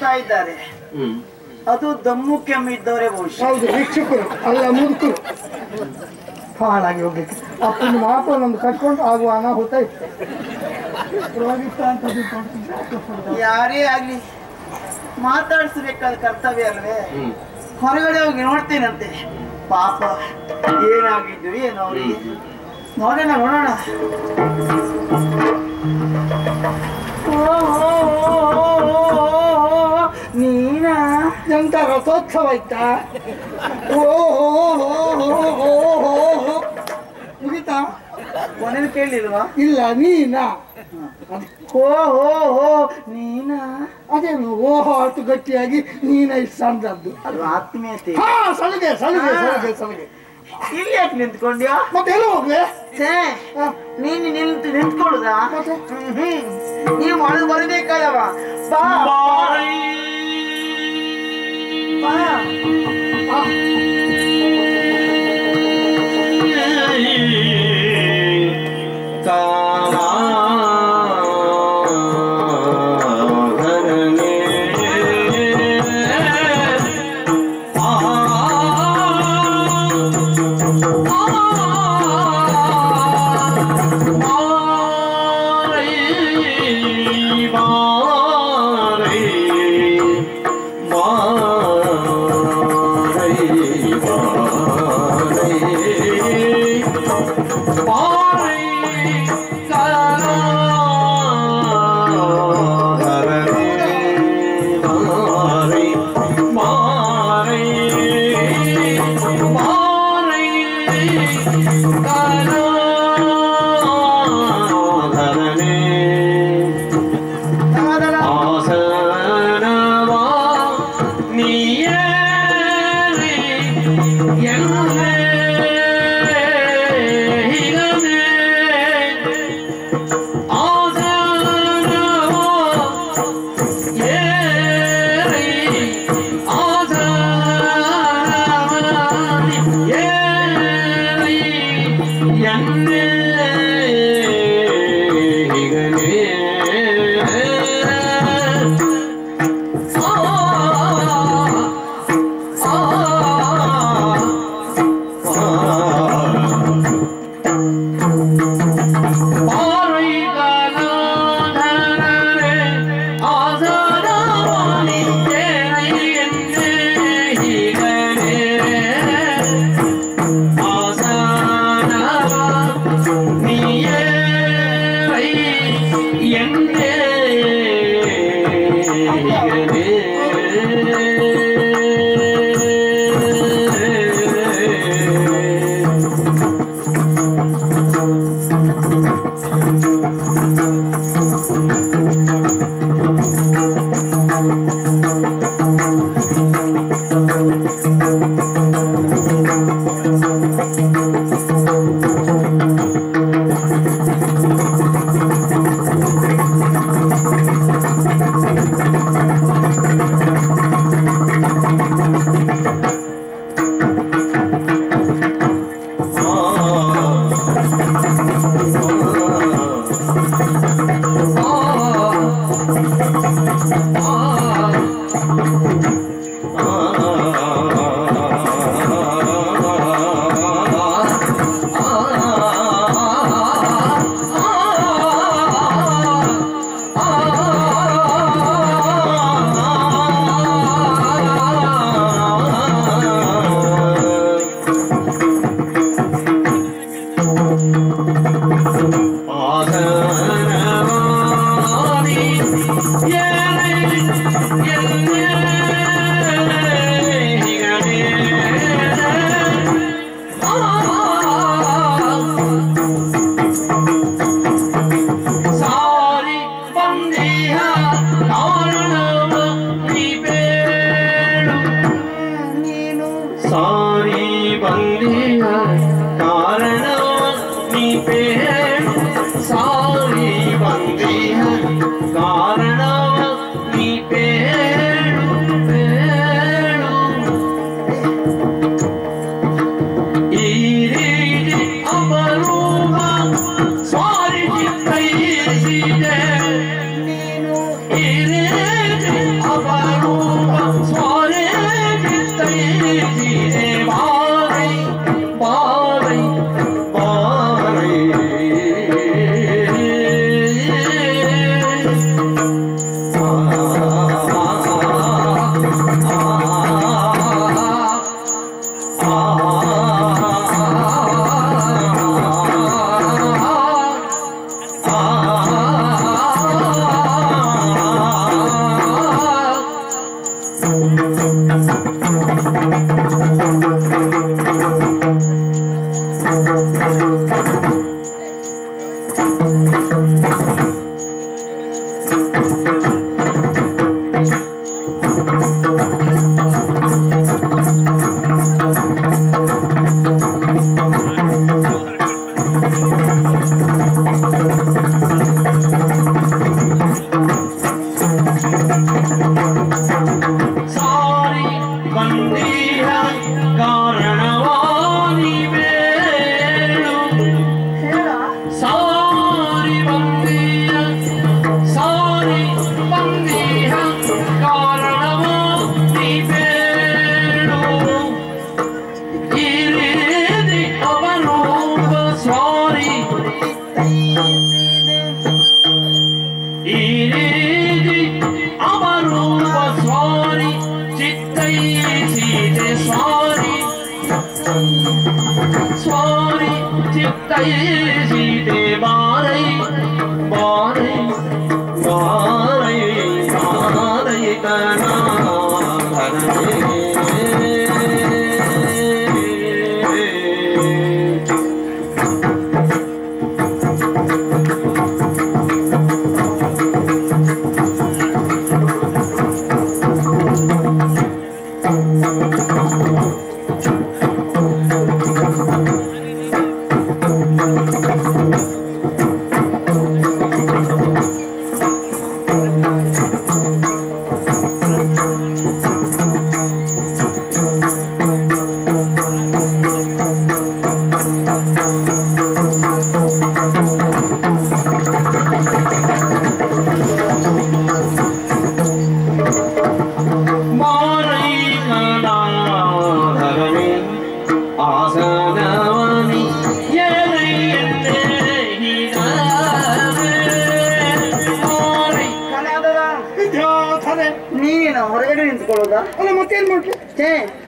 ಬರ್ತಾ ಇದ್ದಾರೆ ಹ್ಮ್ ಅದು ದಮ್ಮು ಕೆಮ್ಮು ಇದ್ದವರೇ ಬಹುಶಃ ಹೌದು ಭಿಕ್ಷುಕರು ಅಲ್ಲ ಮುದುಕರು ಹಾಳಾಗಿ ಹೋಗ್ಲಿಕ್ಕೆ ಅಪ್ಪನ ಮಾತು ನಮ್ದು ಕಟ್ಕೊಂಡು ಆಗುವ ಅನಾಹುತ ಇತ್ತು ಪುರೋಹಿತ ಅಂತ ತಿಳ್ಕೊಂಡು ಯಾರೇ ಆಗ್ಲಿ ಮಾತಾಡಿಸಬೇಕಾದ ಕರ್ತವ್ಯ ಅಲ್ವೇ ಹ್ಮ್ ಹೊರಗಡೆ ಹೋಗಿ ನೋಡ್ತೇನಂತೆ ಪಾಪ ಏನಾಗಿದ್ದು ಏನೋ ಅವರಿಗೆ ನೋಡೋಣ ನೋಡೋಣ ಓ, ಓ, ಓ, ಓ, ಓ, ನೀನಾ ಎಂತ ರಥೋತ್ಸವ ಆಯ್ತಾ ಓ ಹೋ ಹೋ ಹೋ ಹೋ ಹೋ ಹೋ. ಮುಗಿತಾ ಕೊನೆಗೆ ಕೇಳಿಲ್ವಾ ಇಲ್ಲ ನೀನಾ ಹೋ ಹೋ ಹೋ ನೀನಾ ಅದೇನು ಓಹೋ ಅಷ್ಟು ಗಟ್ಟಿಯಾಗಿ ನೀನ ಇಷ್ಟು ಸಣ್ಣದ್ದು ಅದು ಆತ್ಮೀಯತೆ ಹಾ ಸಲಿಗೆ ಸಲಿಗೆ ಸಲಿಗೆ ಸಲಿಗೆ ಇಲ್ಲಿ ಯಾಕೆ ನಿಂತ್ಕೊಂಡ್ಯಾ ಮತ್ತೆ ಎಲ್ಲ ಹೋಗ್ಲೆ ಛೇ, ನೀನು ನಿಂತು ನಿಂತ್ಕೊಳ್ಳುದಾ ಮತ್ತೆ? ಹ್ಮ್, ಹ್ಮ್. ನೀವು ಒಳಗೆ ಬರಬೇಕಾದವ ಬಾ ಬಾ ಆ, ಸಮಾಧಾನ ಆಸನವಾ ನೀಯೇ ಎಲ್ಲೇ ಹಿಗನೆ ಆಸನವಾ ಏರಿ ಆಸನವಾನಿ ಏರಿ ಎನ್ನೇ ಹಿಗನೆ ಸಾರಿ ಬಂದಿಹ ಕಾರಣವ ನೀಬೇಳು ನೀನು ಸಾರಿ ಬಂದಿಹ ಕಾರಣವ ನೀಬೇಳು ಸಾರಿ ಬಂದಿಹ ಕಾರಣವ ನೀಬೇಳು ಬೇಳು ಈ ರೀತಿ ಅಪರೂಪ ಸಾರಿ ಚಿತ್ತೈಸಿದೆ ನೀನು ಈ ರೀತಿ ಅಪರೂಪ ಬಾರೈ ಸೀತೆ ಬಾರೈ ಬಾರೈ ಬಾರೈ ಬಾರೈ ಕನಾಧರೇ மாலை கடாதரவே ஆசனவனி ஏனை என்னே ஹீனவே மாலை ಕಲಾದರ ಯಾವ ಥರ ನೀನು ಹೊರಗಡೆ ನಿಂತ್ಕೊಳ್ಳೋದಾ ಅಲ್ಲ ಮತ್ತೇನ್ ಮಾಡ್ಲಿ ಛೇ